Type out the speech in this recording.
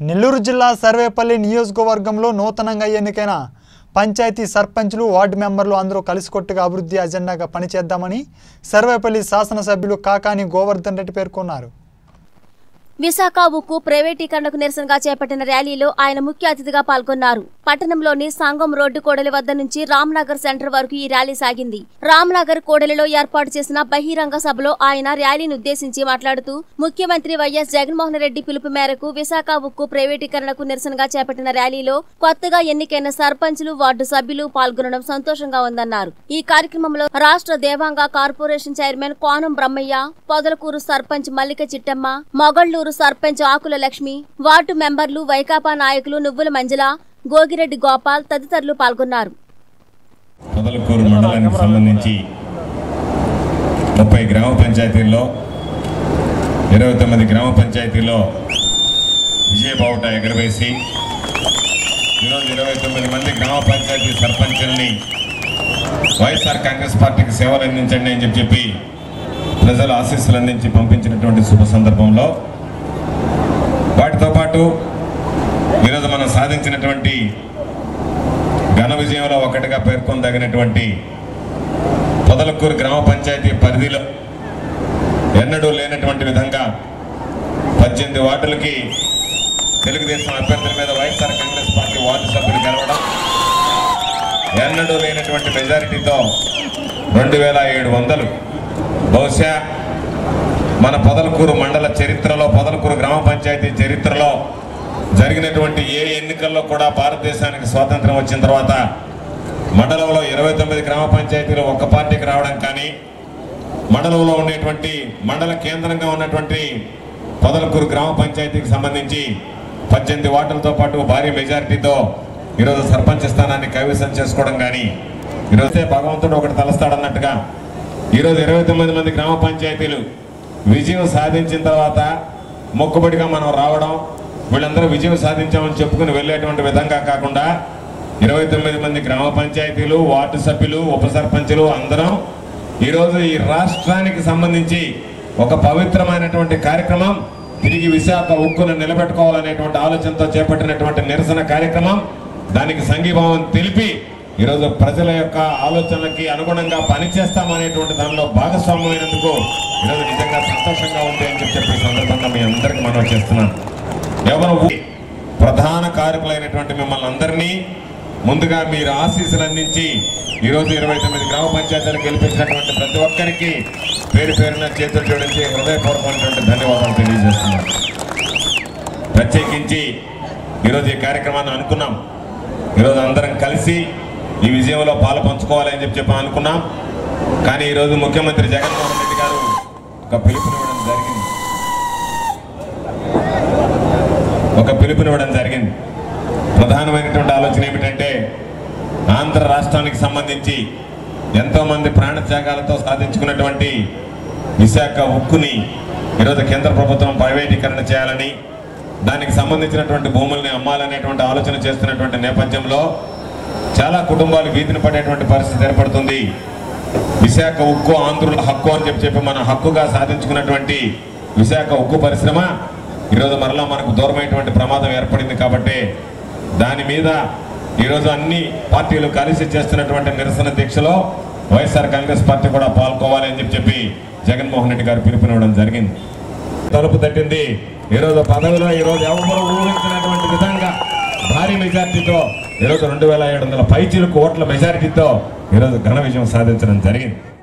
నెల్లూరు జిల్లా సర్వేపల్లి నియోజకవర్గంలో నూతనంగా ఎన్నికైన పంచాయతీ సర్పంచులు వార్డు మెంబర్లు అందరూ కలిసికొట్టుగా అభివృద్ధి అజెండాగా పనిచేద్దామని సర్వేపల్లి శాసనసభ్యులు కాకాని గోవర్ధన్ రెడ్డి పేర్కొన్నారు విశాఖ ఉక్కు ప్రైవేటీకరణకు నిరసనగా చేపట్టిన ర్యాలీలో ఆయన ముఖ్య అతిథిగా పాల్గొన్నారు పట్టణంలోని సంగం రోడ్డు కోడలి వద్ద నుంచి రామ్నగర్ సెంటర్ వరకు ఈ ర్యాలీ సాగింది రామ్నగర్ కోడలిలో ఏర్పాటు చేసిన బహిరంగ సభలో ఆయన ర్యాలీని ఉద్దేశించి మాట్లాడుతూ ముఖ్యమంత్రి వైఎస్ జగన్మోహన్ రెడ్డి పిలుపు మేరకు విశాఖ ఉక్కు ప్రైవేటీకరణకు నిరసనగా చేపట్టిన ర్యాలీలో కొత్తగా ఎన్నికైన సర్పంచులు వార్డు సభ్యులు పాల్గొనడం సంతోషంగా ఉందన్నారు ఈ కార్యక్రమంలో రాష్ట్ర Devanga corporation chairman Konam Brahmaiah Podalakuru sarpanch Mallika Chittamma Mogalluru sarpanch Akula Lakshmi ward మెంబర్లు వైకాపా నాయకులు నువ్వుల మంజల గోగిరెడ్డి గోపాల్ తదితరులు పాల్గొన్నారు పొదలకూరు మండలానికి సంబంధించి ముప్పై గ్రామ పంచాయతీల్లో ఇరవై తొమ్మిది గ్రామ పంచాయతీల్లో విజయబావుట ఎగరవేసి ఈరోజు ఇరవై తొమ్మిది మంది గ్రామ పంచాయతీ సర్పంచుల్ని వైఎస్ఆర్ కాంగ్రెస్ పార్టీకి సేవలు అందించండి అని చెప్పి చెప్పి ప్రజలు ఆశీస్సులు అందించి పంపించినటువంటి శుభ సందర్భంలో వాటితో పాటు ఈరోజు మనం సాధించినటువంటి ఘన విజయంలో ఒకటిగా పేర్కొనదగినటువంటి పొదలకూరు గ్రామ పంచాయతీ పరిధిలో ఎన్నడూ లేనటువంటి విధంగా పద్దెనిమిది వార్డులకి తెలుగుదేశం అభ్యర్థుల మీద వైఎస్ఆర్ కాంగ్రెస్ పార్టీ వార్డు సభ్యులు గెలవడం ఎన్నడూ లేనటువంటి మెజారిటీతో రెండు వేల ఏడు వందలు బహుశా మన పొదలకూరు మండల చరిత్రలో పొదలకూరు గ్రామ పంచాయతీ చరిత్రలో జరిగినటువంటి ఏ ఎన్నికల్లో కూడా భారతదేశానికి స్వాతంత్రం వచ్చిన తర్వాత మండలంలో ఇరవై తొమ్మిది గ్రామ పంచాయతీలు ఒక్క పార్టీకి రావడం కానీ మండలంలో ఉండేటువంటి మండల కేంద్రంగా ఉన్నటువంటి పొదలకూరు గ్రామ పంచాయతీకి సంబంధించి పద్దెనిమిది వార్డులతో పాటు భారీ మెజారిటీతో ఈరోజు సర్పంచ్ స్థానాన్ని కైవసం చేసుకోవడం కానీ ఈరోజు భగవంతుడు ఒకటి తలస్తాడన్నట్టుగా ఈరోజు ఇరవై తొమ్మిది మంది గ్రామ పంచాయతీలు విజయం సాధించిన తర్వాత మొక్కుబడిగా మనం రావడం వీళ్ళందరూ విజయం సాధించామని చెప్పుకుని వెళ్ళేటువంటి విధంగా కాకుండా ఇరవై తొమ్మిది మంది గ్రామ పంచాయతీలు వార్డు సభ్యులు ఉప సర్పంచులు అందరం ఈరోజు ఈ రాష్ట్రానికి సంబంధించి ఒక పవిత్రమైనటువంటి కార్యక్రమం తిరిగి విశాఖ ఉక్కును నిలబెట్టుకోవాలనేటువంటి ఆలోచనతో చేపట్టినటువంటి నిరసన కార్యక్రమం దానికి సంఘీభావం తెలిపి ఈరోజు ప్రజల యొక్క ఆలోచనలకి అనుగుణంగా పనిచేస్తామనేటువంటి దానిలో భాగస్వామ్యమైనందుకు ఈరోజు నిజంగా సంతోషంగా ఉంది అని చెప్పి చెప్పే సందర్భంగా మీ అందరికి మనం చేస్తున్నాను ఎవరు ఊ- ప్రధాన కారకులైనటువంటి మిమ్మల్ని అందరినీ ముందుగా మీరు ఆశీస్సులు అందించి ఈరోజు ఇరవై తొమ్మిది గ్రామ పంచాయతీలు గెలిపించినటువంటి ప్రతి ఒక్కరికి పేరు పేరున చేతులు జోడించి హృదయపూర్వకమైనటువంటి ధన్యవాదాలు తెలియజేస్తున్నాను ప్రత్యేకించి ఈరోజు ఈ కార్యక్రమాన్ని అనుకున్నాం ఈరోజు అందరం కలిసి ఈ విజయంలో పాలు పంచుకోవాలి అని చెప్పి చెప్పి అనుకున్నాం కానీ ఈరోజు ముఖ్యమంత్రి జగన్మోహన్ రెడ్డి గారు ఒక పిలుపునివ్వడం జరిగింది ఒక పిలుపునివ్వడం జరిగింది ప్రధానమైనటువంటి ఆలోచన ఏమిటంటే ఆంధ్ర రాష్ట్రానికి సంబంధించి ఎంతోమంది ప్రాణత్యాగాలతో సాధించుకున్నటువంటి విశాఖ ఉక్కుని ఈరోజు కేంద్ర ప్రభుత్వం ప్రైవేటీకరణ చేయాలని దానికి సంబంధించినటువంటి భూముల్ని అమ్మాలనేటువంటి ఆలోచన చేస్తున్నటువంటి నేపథ్యంలో చాలా కుటుంబాలు వీధిని పడేటువంటి పరిస్థితి ఏర్పడుతుంది విశాఖ ఉక్కు ఆంధ్రుల హక్కు అని చెప్పి చెప్పి మన హక్కుగా సాధించుకున్నటువంటి విశాఖ ఉక్కు పరిశ్రమ ఈరోజు మరలా మనకు దూరమైనటువంటి ప్రమాదం ఏర్పడింది కాబట్టి దాని మీద ఈరోజు అన్ని పార్టీలు కలిసి చేస్తున్నటువంటి నిరసన దీక్షలో వైఎస్ఆర్ కాంగ్రెస్ పార్టీ కూడా పాల్గొవాలి అని చెప్పి చెప్పి జగన్మోహన్ రెడ్డి గారు పిలుపునివ్వడం జరిగింది తలుపు తట్టింది ఈరోజు పదవిలో ఈరోజు ఎవరు ఊహించినటువంటి విధంగా భారీ మెజార్టీతో ఈరోజు రెండు వేల ఏడు వందల పైచీలకు ఓట్ల మెజారిటీతో ఈరోజు ఘన విజయం సాధించడం జరిగింది